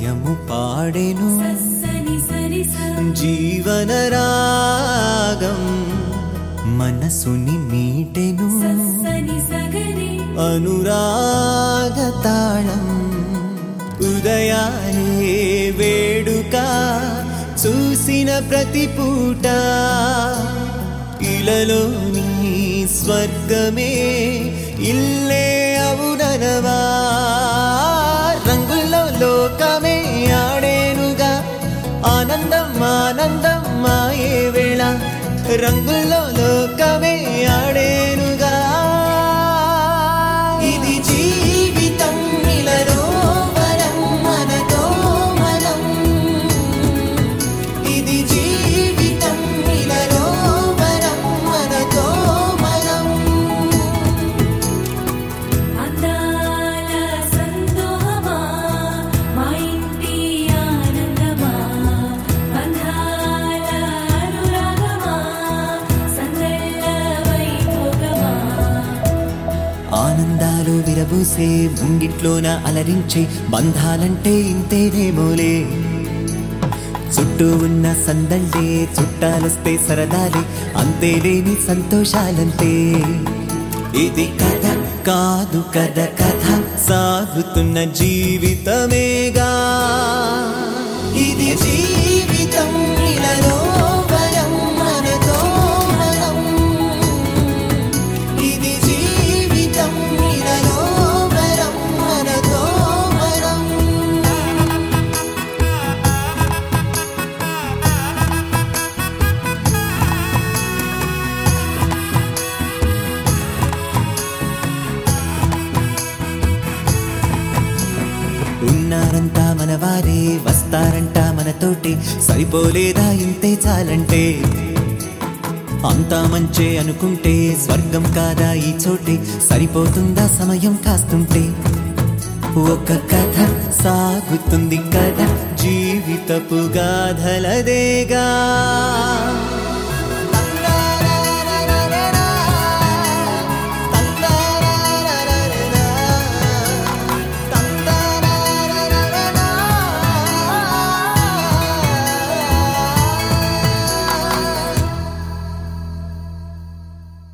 హృదయము పాడెను సని సరి స జీవన రాగం మనసుని మీటెను సని సగరి అనురాగ తాళం ఉదయాలే వేడుక చూసిన ప్రతి పూట ఇలలోని స్వర్గమే ఇల్లే అవుననవా రంగుల్లో లోకమే ఆడేనుగా ఆనందం ఆనందం మాయే వేళ రంగుల్లో లోకమే ఆడేనుగా ఇది జీవితం ఇలలో వరం మనతో మనం ఇది జీవితం ఇలలో వరం మనతో మనం అందాల సందోహమా మా ఇంటి ఆనందమా బంధాల అనురాగమా సందళ్ళ వైభోగమా ఆనందాలు విరబూసే ముంగిట్లోన అలరించే బంధాలంటే ఇంతేనేమోలే చుట్టూ ఉన్న సందళ్ళే చుట్టాలొస్తే సరదాలే అంతేలేని సంతోషాలంతే ఇది కథ కాదు కథ కథ సాగుతున్న జీవితమేగా ఇది జీవితం ఇలలో వరం మనతో మనం ఇది జీవితం ఇలలో వరం మనతో మనం ఉన్నారంతా మనవారే వస్తారంట మనతోటి సరిపోలేదా ఇంతే చాలంటే అంతా మంచే అనుకుంటే స్వర్గం కాదా ఈ చోటే సరిపోతుందా సమయం కాస్తుంటే ఒక కథ సాగుతుంది కథ జీవితపు గాథలదేగా